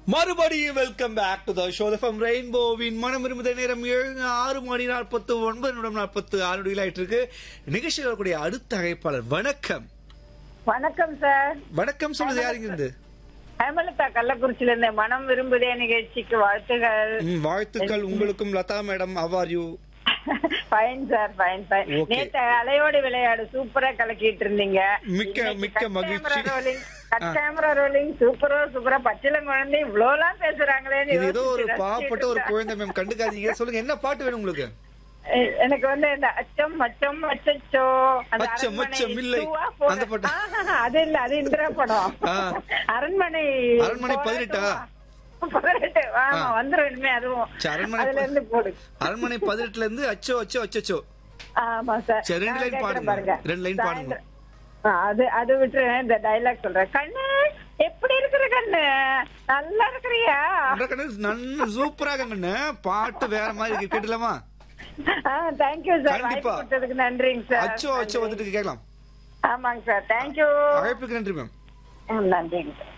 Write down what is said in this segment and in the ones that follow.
மறுபடியும் welcome back to the show from ரெயின்போவின் மனம் விரும்புத நேரம் ஏழு ஆறு மணி நாற்பத்து ஒன்பது நிமிடம் நாற்பத்து ஆறு நொடிகள் ஆயிட்டு இருக்கு நிகழ்ச்சியில் வரக்கூடிய அடுத்த அழைப்பாளர் வணக்கம் வணக்கம் சார் வணக்கம் சொல்லுது யாருங்க இருந்து ஹேமலதா கள்ளக்குறிச்சியில இருந்து மனம் விரும்புதே நிகழ்ச்சிக்கு வாழ்த்துகள் ம், வாழ்த்துக்கள் உங்களுக்கும் Latha madam how are you fine sir fine fine Okay. நேத்து அலையோடு விளையாடு சூப்பரா கலக்கிட்டு இருந்தீங்க மிக்க- இன்னைக்கு மிக்க cut மகிழ்ச்சி. camera rolling, cut camera rolling, சூப்பரா சூப்பரா பச்சிலம் குழந்தை இவ்வளவு எல்லாம் பேசுறாங்களேன்னு இது ஏதோ ஒரு யோசிச்சு பாவப்பட்ட ஒரு ரசிச்சிட்டு குழந்தை மேம் கண்டுக்காதீங்க சொல்லுங்க என்ன பாட்டு வேணும் உங்களுக்கு எ- எனக்கு வந்து இந்த அச்சம் மச்சம் அச்சச்சோ அந்த அச்சம், அரண்மனை மச்சம் இல்லை. டூவா போட- அந்த பாட்டு. ஆஹா, அது இல்ல அது இந்திரா படம் ஆ. அரண்மனை அரண்மனை போடட்டுமா? பதினெட்டா? பதினெட்டு ஆமா ஆ. வந்துரும் இனிமே அதுவும் சரி, அரண்மனை அதுல இருந்து போடு அரண்மனை பதினெட்டுல இருந்து அச்சோ அச்சோ அச்சோ ஆமா சார் சரி, ரெண்டு நான் line கேக்குறேன் பாடுங்க. ரெண்டு line பாடுங்க. சாயந்தரம். ஆ, அது அது விட்டு இந்த டைலாக் சொல்றேன் கண்ணு எப்படி இருக்கிற கண்ணு நல்லா இருக்கிறியா நல்ல சூப்பராக கண்ணு பாட்டு வேற மாதிரி இருக்கு கேட்டலாமா தேங்க்யூ சார் வாய்ப்பு கண்டிப்பா. கொடுத்ததுக்கு நன்றிங்க சார் அச்சோ அச்சோ வந்துட்டு கேட்கலாம் ஆமாங்க சார் தேங்க்யூ அழைப்புக்கு நன்றி மேம் நன்றிங்க சார்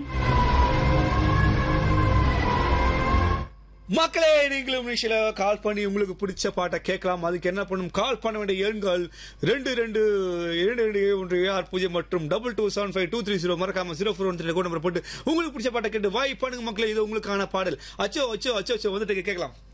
மக்களே நீங்களும் நிகழ்ச்சியில கால் பண்ணி உங்களுக்கு பிடிச்ச பாட்டை கேட்கலாம் அதுக்கு என்ன பண்ணும் கால் பண்ண வேண்டிய எண்கள் ரெண்டு ரெண்டு இரண்டு ரெண்டு ஏழு ஒன்று ஆறு பூஜ்ஜியம் மற்றும் double two seven five two three zero மறக்காம ஜீரோ ஃபோர் ஒன் த்ரீ கூட நம்பர் போட்டு உங்களுக்கு பிடிச்ச பாட்டை கேட்டு வாய் பண்ணுங்க மக்களே இது உங்களுக்கான பாடல் அச்சோ அச்சோ அச்சோ அச்சோ வந்துட்டு கேட்கலாம்